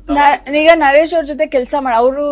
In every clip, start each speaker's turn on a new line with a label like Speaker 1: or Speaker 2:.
Speaker 1: ನ- ಈಗ ನರೇಶ್ ಅವ್ರ ಜೊತೆ ಕೆಲಸ ಮಾಡಿ ಅವರು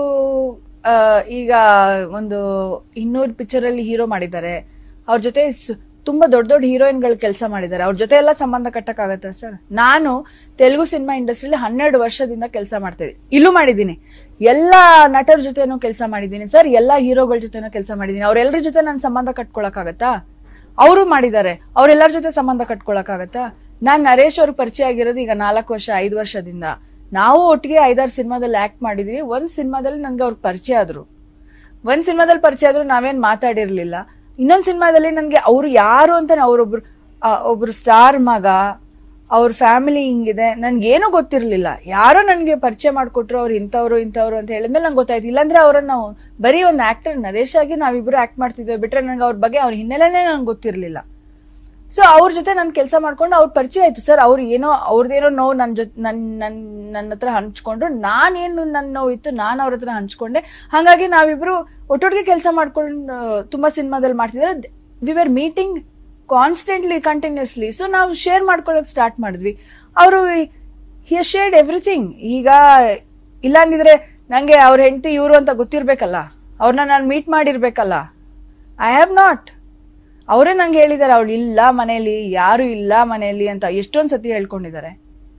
Speaker 1: ಈಗ ಒಂದು ಇನ್ನೂರು ಪಿಕ್ಚರ್ ಅಲ್ಲಿ ಹೀರೋ ಮಾಡಿದ್ದಾರೆ ಅವ್ರ ಜೊತೆ ಸ್- ತುಂಬಾ ದೊಡ್ಡ ದೊಡ್ಡ ಹೀರೋಯಿನ್ ಗಳು ಕೆಲಸ ಮಾಡಿದ್ದಾರೆ ಅವ್ರ ಜೊತೆ ಎಲ್ಲ ಸಂಬಂಧ ಕಟ್ಟಕ್ಕಾಗತ್ತಾ ಸರ್ ನಾನು ತೆಲುಗು ಸಿನಿಮಾ ಇಂಡಸ್ಟ್ರಿಯಲ್ಲಿ ಹನ್ನೆರಡು ವರ್ಷದಿಂದ ಕೆಲಸ ಮಾಡ್ತಾ ಇದ್ದೀನಿ ಇಲ್ಲೂ ಮಾಡಿದ್ದೀನಿ ಎಲ್ಲಾ ನಟರ ಜೊತೆನೂ ಕೆಲಸ ಮಾಡಿದ್ದೀನಿ ಸರ್ ಎಲ್ಲಾ ಹೀರೋಗಳ ಜೊತೆನೂ ಕೆಲಸ ಮಾಡಿದ್ದೀನಿ ಅವ್ರೆಲ್ಲರ ಜೊತೆ ನಾನು ಸಂಬಂಧ ಕಟ್ಕೊಳಕ್ಕಾಗತ್ತಾ ಅವರು ಮಾಡಿದ್ದಾರೆ ಅವ್ರೆಲ್ಲರ ಜೊತೆ ಸಂಬಂಧ ಕಟ್ಕೊಳಕ್ಕಾಗತ್ತಾ ನಾನ್ ನರೇಶ್ ಅವ್ರಿಗೆ ಪರಿಚಯ ಆಗಿರೋದು ಈಗ ನಾಲ್ಕು ವರ್ಷ ಐದು ವರ್ಷದಿಂದ ನಾವು ಒಟ್ಟಿಗೆ ಐದಾರು ಸಿನಿಮಾದಲ್ಲಿ ಆಕ್ಟ್ ಮಾಡಿದೀವಿ ಒಂದ್ ಸಿನಿಮಾದಲ್ಲಿ ನನ್ಗೆ ಅವ್ರಿಗೆ ಪರಿಚಯ ಆದ್ರು ಒಂದ್ ಸಿನಿಮಾದಲ್ಲಿ ಪರಿಚಯ ಆದ್ರೂ ನಾವೇನ್ ಮಾತಾಡಿರ್ಲಿಲ್ಲ ಇನ್ನೊಂದ್ ಸಿನಿಮಾದಲ್ಲಿ ನನ್ಗೆ ಅವ್ರು ಯಾರು ಅಂತ ಅವ್ರೊಬ್ರು ಆ, ಒಬ್ರು ಸ್ಟಾರ್ ಮಗ ಅವ್ರ ಫ್ಯಾಮಿಲಿ ಹಿಂಗಿದೆ ನನ್ಗೆ ಏನೂ ಗೊತ್ತಿರ್ಲಿಲ್ಲ ಯಾರೋ ನನ್ಗೆ ಪರಿಚಯ ಮಾಡ್ಕೊಟ್ರು ಅವ್ರು ಇಂಥವ್ರು ಇಂಥವ್ರು ಅಂತ ಹೇಳಿದ್ಮೇಲೆ ನಂಗೆ ಗೊತ್ತಾಯ್ತು ಇಲ್ಲಾಂದ್ರೆ ಅವ್ರನ್ನ ನಾವು ಬರೀ ಒಂದು ಆಕ್ಟರ್ ನರೇಶ್ ಆಗಿ ನಾವಿಬ್ರು ಆಕ್ಟ್ ಮಾಡ್ತಿದ್ವಿ ಬಿಟ್ರೆ ನಂಗೆ ಅವ್ರ ಬಗ್ಗೆ ಅವ್ರ ಹಿನ್ನೆಲೆನೇ ನಂಗೆ ಗೊತ್ತಿರ್ಲಿಲ್ಲ ಸೊ ಅವ್ರ ಜೊತೆ ನಾನು ಕೆಲಸ ಮಾಡ್ಕೊಂಡು ಅವ್ರ ಪರಿಚಯ ಆಯ್ತು ಸರ್ ಅವ್ರು ಏನೋ ಅವ್ರದ್ದೇನೋ ನೋವು ನನ್ನ ಜೊತೆ ನನ್ ನನ್ ನನ್ನ ಹತ್ರ ಹಂಚ್ಕೊಂಡ್ರು ನಾನೇನು ನನ್ನ ನೋವು ಇತ್ತು ನಾನು ಅವ್ರ ಹತ್ರ ಹಂಚ್ಕೊಂಡೆ ಹಾಗಾಗಿ ನಾವಿಬ್ರು ಒಟ್ಟೊಟ್ಟಿಗೆ ಕೆಲಸ ಮಾಡ್ಕೊಂಡು ತುಂಬಾ ಸಿನಿಮಾದಲ್ಲಿ ಮಾಡ್ತಿದ್ರೆ we are meeting constantly continuously so ನಾವು ಶೇರ್ ಮಾಡ್ಕೊಳಕ್ ಸ್ಟಾರ್ಟ್ ಮಾಡಿದ್ವಿ ಅವರು ಹಿ ಶೇರ್ಡ್ ಎವ್ರಿಥಿಂಗ್ ಈಗ ಇಲ್ಲ ಅಂದಿದ್ರೆ ನಂಗೆ ಅವ್ರ ಹೆಂಡತಿ ಇವರು ಅಂತ ಗೊತ್ತಿರ್ಬೇಕಲ್ಲ ಅವ್ರನ್ನ ನಾನು ಮೀಟ್ ಮಾಡಿರ್ಬೇಕಲ್ಲ ಐ ಹ್ಯಾವ್ ನಾಟ್ ಅವರೇ ನಂಗೆ ಹೇಳಿದ್ದಾರೆ ಅವಳು ಇಲ್ಲ ಮನೆಯಲ್ಲಿ ಯಾರು ಇಲ್ಲ ಮನೆಯಲ್ಲಿ ಅಂತ ಎಷ್ಟೊಂದ್ ಸತಿ ಹೇಳ್ಕೊಂಡಿದ್ದಾರೆ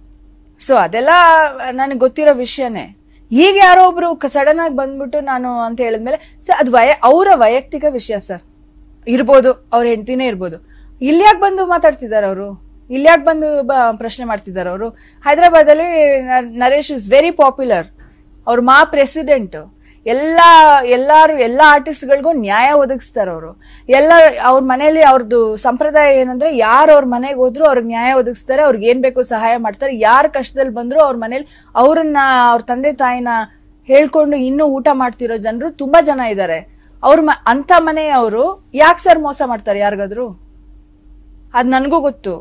Speaker 1: ಸೊ ಅದೆಲ್ಲ ನನಗೆ ಗೊತ್ತಿರೋ ವಿಷಯನೇ ಈಗ ಯಾರೋ ಒಬ್ರು ಸಡನ್ ಆಗಿ ಬಂದ್ಬಿಟ್ಟು ನಾನು ಅಂತ ಹೇಳಿದ್ಮೇಲೆ ಸರ್ ಅದು ವಯ ಅವರ ವೈಯಕ್ತಿಕ ವಿಷಯ ಸರ್ ಇರ್ಬೋದು ಅವ್ರ ಹೆಂಡತಿನೇ ಇರ್ಬೋದು ಇಲ್ಲಿ ಯಾಕೆ ಬಂದು ಮಾತಾಡ್ತಿದ್ದಾರೆ ಅವರು ಇಲ್ಲಿ ಯಾಕೆ ಬಂದು ಬ- ಪ್ರಶ್ನೆ ಮಾಡ್ತಿದ್ದಾರೆ ಅವರು ಹೈದರಾಬಾದಲ್ಲಿ ನ- ನರೇಶ್ ಇಸ್ ವೆರಿ ಪಾಪ್ಯುಲರ್ ಅವ್ರ ಮಾ ಪ್ರೆಸಿಡೆಂಟ್ ಎಲ್ಲಾ ಎಲ್ಲಾರು ಎಲ್ಲಾ ಆರ್ಟಿಸ್ಟ್ಗಳಿಗೂ ನ್ಯಾಯ ಒದಗಿಸ್ತಾರೆ ಅವರು ಎಲ್ಲ ಅವ್ರ ಮನೆಯಲ್ಲಿ ಅವ್ರದ್ದು ಸಂಪ್ರದಾಯ ಏನಂದ್ರೆ ಯಾರು ಅವ್ರ ಮನೆಗೆ ಹೋದ್ರು ಅವ್ರಿಗೆ ನ್ಯಾಯ ಒದಗಿಸ್ತಾರೆ ಅವ್ರಿಗೆ ಏನ್ ಬೇಕು ಸಹಾಯ ಮಾಡ್ತಾರೆ ಯಾರ ಕಷ್ಟದಲ್ಲಿ ಬಂದ್ರು ಅವ್ರ ಮನೇಲಿ ಅವ್ರನ್ನ ಅವ್ರ ತಂದೆ ತಾಯಿನ ಹೇಳ್ಕೊಂಡು ಇನ್ನೂ ಊಟ ಮಾಡ್ತಿರೋ ಜನರು ತುಂಬಾ ಜನ ಇದ್ದಾರೆ ಅವ್ರ ಮ ಅಂತ ಮನೆಯವರು ಯಾಕೆ ಸರ್ ಮೋಸ ಮಾಡ್ತಾರೆ ಯಾರಿಗಾದ್ರು ಅದ್ ನನ್ಗೂ ಗೊತ್ತು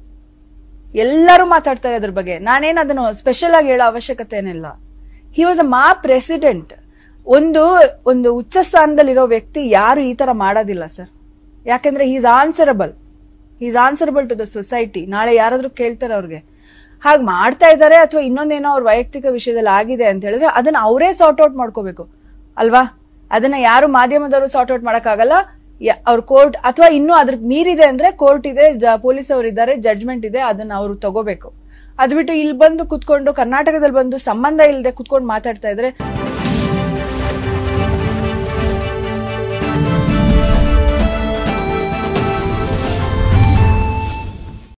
Speaker 1: ಎಲ್ಲರೂ ಮಾತಾಡ್ತಾರೆ ಅದ್ರ ಬಗ್ಗೆ ನಾನೇನ್ ಅದನ್ನು ಸ್ಪೆಷಲ್ ಆಗಿ ಹೇಳೋ ಅವಶ್ಯಕತೆ ಏನಿಲ್ಲ ಹಿ ವಾಸ್ ಅ ಮಾ ಪ್ರೆಸಿಡೆಂಟ್ ಒಂದು ಒಂದು ಉಚ್ಚ ಸ್ಥಾನದಲ್ಲಿರೋ ವ್ಯಕ್ತಿ ಯಾರು ಈ ತರ ಮಾಡೋದಿಲ್ಲ ಸರ್ ಯಾಕಂದ್ರೆ is answerable is answerable to the society ನಾಳೆ ಯಾರಾದ್ರೂ ಕೇಳ್ತಾರೆ ಅವ್ರಿಗೆ ಹಾಗೆ ಮಾಡ್ತಾ ಇದ್ದಾರೆ ಅಥವಾ ಇನ್ನೊಂದೇನೋ ಅವ್ರ ವೈಯಕ್ತಿಕ ವಿಷಯದಲ್ಲಿ ಆಗಿದೆ ಅಂತ ಹೇಳಿದ್ರೆ ಅದನ್ನ ಅವರೇ ಸಾರ್ಟ್ ಔಟ್ ಮಾಡ್ಕೋಬೇಕು ಅಲ್ವಾ ಅದನ್ನ ಯಾರು ಮಾಧ್ಯಮದವರು ಸಾರ್ಟ್ ಔಟ್ ಮಾಡಕ್ಕಾಗಲ್ಲ ಯ- ಅವ್ರ ಕೋರ್ಟ್ ಅಥವಾ ಇನ್ನೂ ಅದ್ರ ಮೀರಿದೆ ಅಂದ್ರೆ ಕೋರ್ಟ್ ಇದೆ ಪೊಲೀಸ್ ಅವರು ಇದ್ದಾರೆ ಜಡ್ಜ್ಮೆಂಟ್ ಇದೆ ಅದನ್ನ ಅವರು ತಗೋಬೇಕು ಅದ್ ಬಿಟ್ಟು ಇಲ್ಲಿ ಬಂದು ಕುತ್ಕೊಂಡು ಕರ್ನಾಟಕದಲ್ಲಿ ಬಂದು ಸಂಬಂಧ ಇಲ್ಲದೆ ಕುತ್ಕೊಂಡು ಮಾತಾಡ್ತಾ ಇದ್ರೆ